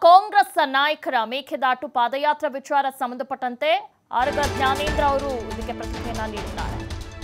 ಕಾಂಗ್ರೆಸ್ ನಾಯಕರ ಮೇಕೆದಾಟು ಪಾದಯಾತ್ರೆ ವಿಚಾರ ಸಂಬಂಧಪಟ್ಟಂತೆ ಆರ್ಗ ಜ್ಞಾನೇಂದ್ರ ಅವರು ಇದಕ್ಕೆ ಪ್ರತಿಕ್ರಿಯೆಯನ್ನ ನೀಡಿದ್ದಾರೆ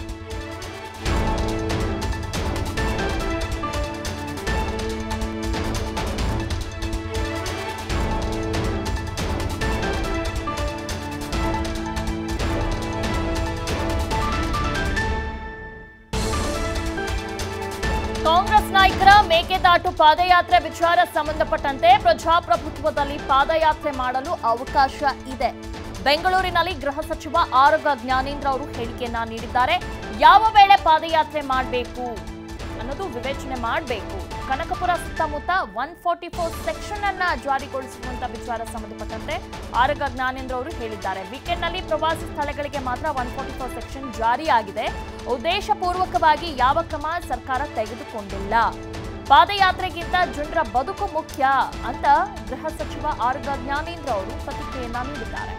ಕಾಂಗ್ರೆಸ್ ನಾಯಕರ ಮೇಕೆದಾಟು ಪಾದಯಾತ್ರೆ ವಿಚಾರ ಸಂಬಂಧಪಟ್ಟಂತೆ ಪ್ರಜಾಪ್ರಭುತ್ವದಲ್ಲಿ ಪಾದಯಾತ್ರೆ ಮಾಡಲು ಅವಕಾಶ ಇದೆ ಬೆಂಗಳೂರಿನಲ್ಲಿ ಗೃಹ ಸಚಿವ ಆರೋಗ್ಯ ಜ್ಞಾನೇಂದ್ರ ಅವರು ಹೇಳಿಕೆಯನ್ನ ನೀಡಿದ್ದಾರೆ ಯಾವ ವೇಳೆ ಪಾದಯಾತ್ರೆ ಮಾಡಬೇಕು ಅನ್ನೋದು ವಿವೇಚನೆ ಮಾಡಬೇಕು ಕನಕಪುರ ಸುತ್ತಮುತ್ತ ಒನ್ ಫಾರ್ಟಿ ಫೋರ್ ಸೆಕ್ಷನ್ ಅನ್ನ ಜಾರಿಗೊಳಿಸುವಂತ ವಿಚಾರ ಸಂಬಂಧಪಟ್ಟಂತೆ ಆರೋಗ್ಯ ಜ್ಞಾನೇಂದ್ರ ಅವರು ಹೇಳಿದ್ದಾರೆ ವೀಕೆಂಡ್ನಲ್ಲಿ ಪ್ರವಾಸಿ ಸ್ಥಳಗಳಿಗೆ ಮಾತ್ರ ಒನ್ ಫಾರ್ಟಿ ಫೋರ್ ಸೆಕ್ಷನ್ ಜಾರಿಯಾಗಿದೆ ಉದ್ದೇಶಪೂರ್ವಕವಾಗಿ ಯಾವ ಕ್ರಮ ಸರ್ಕಾರ ತೆಗೆದುಕೊಂಡಿಲ್ಲ ಪಾದಯಾತ್ರೆಗಿಂತ ಜನರ ಬದುಕು ಮುಖ್ಯ ಅಂತ ಗೃಹ ಸಚಿವ ಆರೋಗ್ಯ ಜ್ಞಾನೇಂದ್ರ ಅವರು ಪ್ರತಿಕ್ರಿಯೆಯನ್ನ ನೀಡಿದ್ದಾರೆ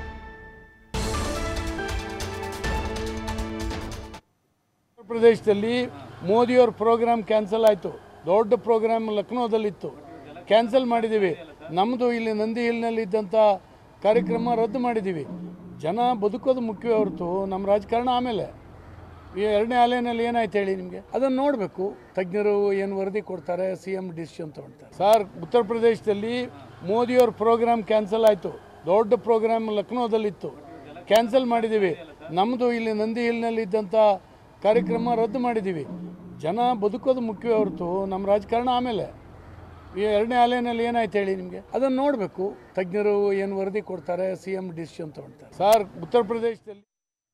ಉತ್ತರ ಪ್ರದೇಶದಲ್ಲಿ ಮೋದಿಯವ್ರ ಪ್ರೋಗ್ರಾಮ್ ಕ್ಯಾನ್ಸಲ್ ಆಯಿತು ದೊಡ್ಡ ಪ್ರೋಗ್ರಾಮ್ ಲಕ್ನೋದಲ್ಲಿತ್ತು ಕ್ಯಾನ್ಸಲ್ ಮಾಡಿದ್ದೀವಿ ನಮ್ಮದು ಇಲ್ಲಿ ನಂದಿ ಹಿಲ್ನಲ್ಲಿ ಇದ್ದಂಥ ಕಾರ್ಯಕ್ರಮ ರದ್ದು ಮಾಡಿದ್ದೀವಿ ಜನ ಬದುಕೋದು ಮುಖ್ಯವೇ ಹೊರತು ನಮ್ಮ ರಾಜಕಾರಣ ಆಮೇಲೆ ಈ ಎರಡನೇ ಅಲೆನಲ್ಲಿ ಏನಾಯ್ತು ಹೇಳಿ ನಿಮಗೆ ಅದನ್ನು ನೋಡಬೇಕು ತಜ್ಞರು ಏನು ವರದಿ ಕೊಡ್ತಾರೆ ಸಿ ಎಮ್ ಡಿಸಿಷನ್ ತೊಗೊಳ್ತಾರೆ ಸರ್ ಉತ್ತರ ಪ್ರದೇಶದಲ್ಲಿ ಮೋದಿಯವ್ರ ಪ್ರೋಗ್ರಾಮ್ ಕ್ಯಾನ್ಸಲ್ ಆಯಿತು ದೊಡ್ಡ ಪ್ರೋಗ್ರಾಮ್ ಲಕ್ನೋದಲ್ಲಿತ್ತು ಕ್ಯಾನ್ಸಲ್ ಮಾಡಿದ್ದೀವಿ ನಮ್ಮದು ಇಲ್ಲಿ ನಂದಿ ಹಿಲ್ನಲ್ಲಿ ಇದ್ದಂಥ ಕಾರ್ಯಕ್ರಮ ರದ್ದು ಮಾಡಿದ್ದೀವಿ ಜನ ಬದುಕೋದು ಮುಖ್ಯವೇ ಹೊರತು ನಮ್ಮ ರಾಜಕಾರಣ ಆಮೇಲೆ ಈ ಎರಡನೇ ಅಲೆನಲ್ಲಿ ಏನಾಯ್ತು ಹೇಳಿ ನಿಮಗೆ ಅದನ್ನು ನೋಡಬೇಕು ತಜ್ಞರು ಏನು ವರದಿ ಕೊಡ್ತಾರೆ ಸಿ ಎಮ್ ಡಿಸಿಷನ್ ತೊಗೊಳ್ತಾರೆ ಸರ್ ಉತ್ತರ ಪ್ರದೇಶದಲ್ಲಿ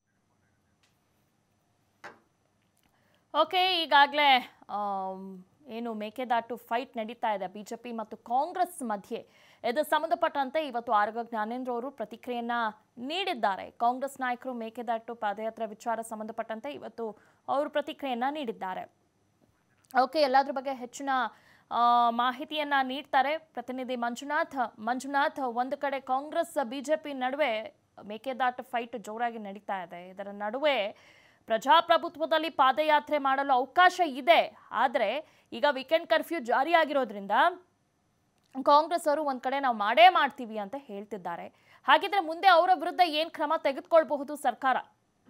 ಓಕೆ ಈಗಾಗಲೇ ಏನು ಮೇಕೆದಾಟು ಫೈಟ್ ನಡೀತಾ ಇದೆ ಬಿಜೆಪಿ ಮತ್ತು ಕಾಂಗ್ರೆಸ್ ಮಧ್ಯೆ ಇದು ಸಂಬಂಧಪಟ್ಟಂತೆ ಇವತ್ತು ಆರೋಗ್ಯ ಜ್ಞಾನೇಂದ್ರ ಅವರು ಪ್ರತಿಕ್ರಿಯೆಯನ್ನ ನೀಡಿದ್ದಾರೆ ಕಾಂಗ್ರೆಸ್ ನಾಯಕರು ಮೇಕೆದಾಟು ಪಾದಯಾತ್ರೆ ವಿಚಾರ ಸಂಬಂಧಪಟ್ಟಂತೆ ಇವತ್ತು ಅವರು ಪ್ರತಿಕ್ರಿಯೆಯನ್ನ ನೀಡಿದ್ದಾರೆ ಓಕೆ ಎಲ್ಲದ್ರ ಬಗ್ಗೆ ಹೆಚ್ಚಿನ ಆ, ಮಾಹಿತಿಯನ್ನ ನೀಡ್ತಾರೆ ಪ್ರತಿನಿಧಿ ಮಂಜುನಾಥ್ ಮಂಜುನಾಥ್ ಒಂದು ಕಡೆ ಕಾಂಗ್ರೆಸ್ ಬಿಜೆಪಿ ನಡುವೆ ಮೇಕೆದಾಟು ಫೈಟ್ ಜೋರಾಗಿ ನಡೀತಾ ಇದೆ ಇದರ ನಡುವೆ ಪ್ರಜಾಪ್ರಭುತ್ವದಲ್ಲಿ ಪಾದಯಾತ್ರೆ ಮಾಡಲು ಅವಕಾಶ ಇದೆ ಆದರೆ ಈಗ ವೀಕೆಂಡ್ ಕರ್ಫ್ಯೂ ಜಾರಿಯಾಗಿರೋದ್ರಿಂದ ಕಾಂಗ್ರೆಸ್ ಅವರು ಒಂದ್ ಕಡೆ ನಾವು ಮಾಡೇ ಮಾಡ್ತೀವಿ ಅಂತ ಹೇಳ್ತಿದ್ದಾರೆ ಹಾಗಿದ್ರೆ ಮುಂದೆ ಅವರ ವಿರುದ್ಧ ಏನ್ ಕ್ರಮ ತೆಗೆದುಕೊಳ್ಬಹುದು ಸರ್ಕಾರ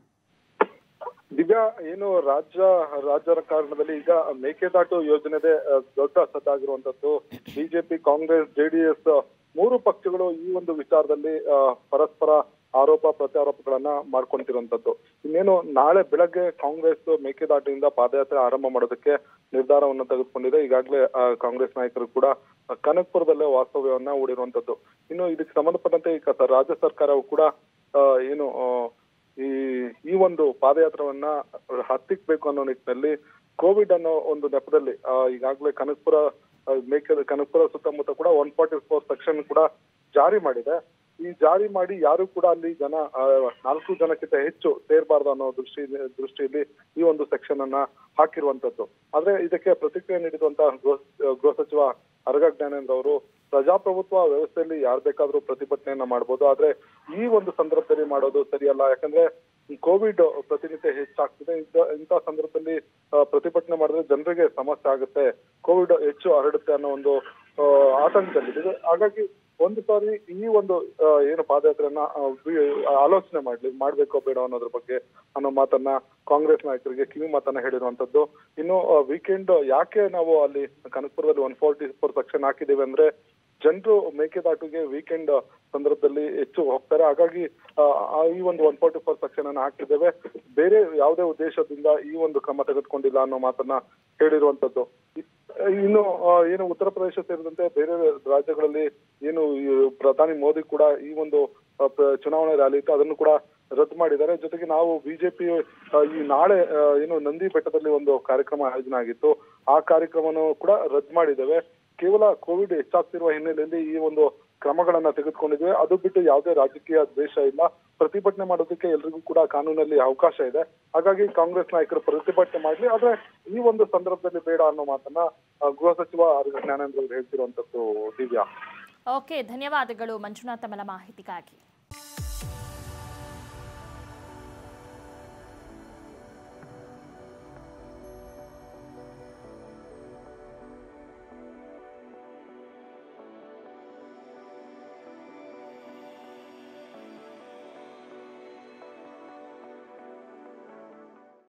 ದಿವ್ಯಾ ಏನು ರಾಜ್ಯ ರಾಜಕಾರಣದಲ್ಲಿ ಈಗ ಮೇಕೆದಾಟು ಯೋಜನೆದೇ ಅಹ್, ದೊಡ್ಡ ಸದ್ದಾಗಿರುವಂತದ್ದು ಬಿಜೆಪಿ ಕಾಂಗ್ರೆಸ್ ಜೆಡಿಎಸ್ ಮೂರು ಪಕ್ಷಗಳು ಈ ಒಂದು ವಿಚಾರದಲ್ಲಿ ಅಹ್, ಪರಸ್ಪರ ಆರೋಪ ಪ್ರತ್ಯಾರೋಪಗಳನ್ನ ಮಾಡ್ಕೊಂತಿರುವಂತದ್ದು ಇನ್ನೇನು ನಾಳೆ ಬೆಳಗ್ಗೆ ಕಾಂಗ್ರೆಸ್ ಮೇಕೆದಾಟಿನಿಂದ ಪಾದಯಾತ್ರೆ ಆರಂಭ ಮಾಡೋದಕ್ಕೆ ನಿರ್ಧಾರವನ್ನು ತೆಗೆದುಕೊಂಡಿದೆ ಈಗಾಗಲೇ ಅಹ್, ಕಾಂಗ್ರೆಸ್ ನಾಯಕರು ಕೂಡ ಅಹ್, ಕನಕಪುರದಲ್ಲೇ ವಾಸ್ತವ್ಯವನ್ನ ಹೂಡಿರುವಂತದ್ದು ಇನ್ನು ಇದಕ್ಕೆ ಸಂಬಂಧಪಟ್ಟಂತೆ ಈಗ ಸ- ರಾಜ್ಯ ಸರ್ಕಾರವು ಕೂಡ ಅಹ್, ಏನು ಅಹ್, ಈ ಈ ಒಂದು ಪಾದಯಾತ್ರವನ್ನ ಹತ್ತಿಕ್ಬೇಕು ಅನ್ನೋ ನಿಟ್ಟಿನಲ್ಲಿ ಕೋವಿಡ್ ಅನ್ನೋ ಒಂದು ನೆಪದಲ್ಲಿ ಆ, ಈಗಾಗಲೇ ಕನಕಪುರ ಆ, ಮೇಕೆ ಕನಕಪುರ ಸುತ್ತಮುತ್ತ ಕೂಡ ಒನ್ ಫಾರ್ಟಿ ಫೋರ್ ಸೆಕ್ಷನ್ ಕೂಡ ಜಾರಿ ಮಾಡಿದೆ ಈ ಜಾರಿ ಮಾಡಿ ಯಾರು ಕೂಡ ಅಲ್ಲಿ ಜನ ಆ, ನಾಲ್ಕು ಜನಕ್ಕಿಂತ ಹೆಚ್ಚು ಸೇರ್ಬಾರ್ದು ಅನ್ನೋ ದೃಷ್ಟಿ ದೃಷ್ಟಿಯಲ್ಲಿ ಈ ಒಂದು ಸೆಕ್ಷನ್ ಅನ್ನ ಹಾಕಿರುವಂತದ್ದು ಆದ್ರೆ ಇದಕ್ಕೆ ಪ್ರತಿಕ್ರಿಯೆ ನೀಡಿರುವಂತಹ ಗೃಹ ಗೃಹ ಸಚಿವ ಅರಗ ಜ್ಞಾನೇಂದ್ರ ಅವರು ಪ್ರಜಾಪ್ರಭುತ್ವ ವ್ಯವಸ್ಥೆಯಲ್ಲಿ ಯಾರು ಬೇಕಾದ್ರೂ ಪ್ರತಿಭಟನೆಯನ್ನ ಮಾಡ್ಬೋದು ಆದ್ರೆ ಈ ಒಂದು ಸಂದರ್ಭದಲ್ಲಿ ಮಾಡೋದು ಸರಿಯಲ್ಲ ಯಾಕಂದ್ರೆ ಕೋವಿಡ್ ಪ್ರತಿನಿತ್ಯ ಹೆಚ್ಚಾಗ್ತಿದೆ ಇಂಥ- ಇಂಥ ಸಂದರ್ಭದಲ್ಲಿ ಆ, ಪ್ರತಿಭಟನೆ ಮಾಡಿದ್ರೆ ಜನರಿಗೆ ಸಮಸ್ಯೆ ಆಗುತ್ತೆ ಕೋವಿಡ್ ಹೆಚ್ಚು ಹರಡುತ್ತೆ ಅನ್ನೋ ಒಂದು ಆ, ಆತಂಕದಲ್ಲಿದೆ ಹಾಗಾಗಿ ಒಂದು ಸಾರಿ ಈ ಒಂದು ಆ, ಏನು ಪಾದಯಾತ್ರೆಯನ್ನ ಆ, ವಿ- ಆಲೋಚನೆ ಮಾಡ್ಲಿ ಮಾಡ್ಬೇಕೋ ಬೇಡ ಅನ್ನೋದ್ರ ಬಗ್ಗೆ ಅನ್ನೋ ಮಾತನ್ನ ಕಾಂಗ್ರೆಸ್ ನಾಯಕರಿಗೆ ಕಿವಿ ಮಾತನ್ನ ಹೇಳಿರುವಂತದ್ದು ಇನ್ನು ವೀಕೆಂಡ್ ಯಾಕೆ ನಾವು ಅಲ್ಲಿ ಕನಕಪುರದಲ್ಲಿ ಒನ್ ಫೋರ್ಟಿ ಫೋರ್ ಸೆಕ್ಷನ್ ಹಾಕಿದ್ದೇವೆ ಅಂದ್ರೆ ಜನರು ಮೇಕೆದಾಟುಗೆ ವೀಕೆಂಡ್ ಸಂದರ್ಭದಲ್ಲಿ ಹೆಚ್ಚು ಹೋಗ್ತಾರೆ ಹಾಗಾಗಿ ಆ, ಆ ಈ ಒಂದು ಒನ್ ಫೋರ್ಟಿ ಫೋರ್ ಸೆಕ್ಷನ್ ಅನ್ನ ಹಾಕಿದ್ದೇವೆ ಬೇರೆ ಯಾವುದೇ ಉದ್ದೇಶದಿಂದ ಈ ಒಂದು ಕ್ರಮ ತೆಗೆದುಕೊಂಡಿಲ್ಲ ಅನ್ನೋ ಮಾತನ್ನ ಹೇಳಿರುವಂತದ್ದು ಇ- ಇನ್ನು ಆ, ಏನು ಉತ್ತರ ಪ್ರದೇಶ ಸೇರಿದಂತೆ ಬೇರೆ ರಾಜ್ಯಗಳಲ್ಲಿ ಏನು ಈ ಪ್ರಧಾನಿ ಮೋದಿ ಕೂಡ ಈ ಒಂದು ಆ, ಪ್ರ- ಚುನಾವಣೆ ರ್ಯಾಲಿ ಇತ್ತು ಅದನ್ನು ಕೂಡ ರದ್ದು ಮಾಡಿದ್ದಾರೆ ಜೊತೆಗೆ ನಾವು ಬಿಜೆಪಿ ಈ ನಾಳೆ ಆ, ಏನು ನಂದಿ ಬೆಟ್ಟದಲ್ಲಿ ಒಂದು ಕಾರ್ಯಕ್ರಮ ಆಯೋಜನೆ ಆಗಿತ್ತು ಆ ಕಾರ್ಯಕ್ರಮವನ್ನು ಕೂಡ ರದ್ದು ಮಾಡಿದ್ದೇವೆ ಕೇವಲ ಕೋವಿಡ್ ಹೆಚ್ಚಾಗ್ತಿರುವ ಹಿನ್ನೆಲೆಯಲ್ಲಿ ಈ ಒಂದು ಕ್ರಮಗಳನ್ನ ತೆಗೆದುಕೊಂಡಿದ್ದೇವೆ ಅದು ಬಿಟ್ಟು ಯಾವುದೇ ರಾಜಕೀಯ ದ್ವೇಷ ಇಲ್ಲ ಪ್ರತಿಭಟನೆ ಮಾಡೋದಕ್ಕೆ ಎಲ್ರಿಗೂ ಕೂಡ ಕಾನೂನಲ್ಲಿ ಅವಕಾಶ ಇದೆ ಹಾಗಾಗಿ ಕಾಂಗ್ರೆಸ್ ನಾಯಕರು ಪ್ರತಿಭಟನೆ ಮಾಡ್ಲಿ ಆದ್ರೆ ಈ ಒಂದು ಸಂದರ್ಭದಲ್ಲಿ ಬೇಡ ಅನ್ನೋ ಮಾತನ್ನ ಆ, ಗೃಹ ಸಚಿವ ಆರ್ ಜ್ಞಾನೇಂದ್ರ ಅವರು ಹೇಳ್ತಿರುವಂತದ್ದು ದಿವ್ಯಾ ಓಕೆ ಧನ್ಯವಾದಗಳು ಮಂಜುನಾಥ್ ತಮ್ಮ ಮಾಹಿತಿಗಾಗಿ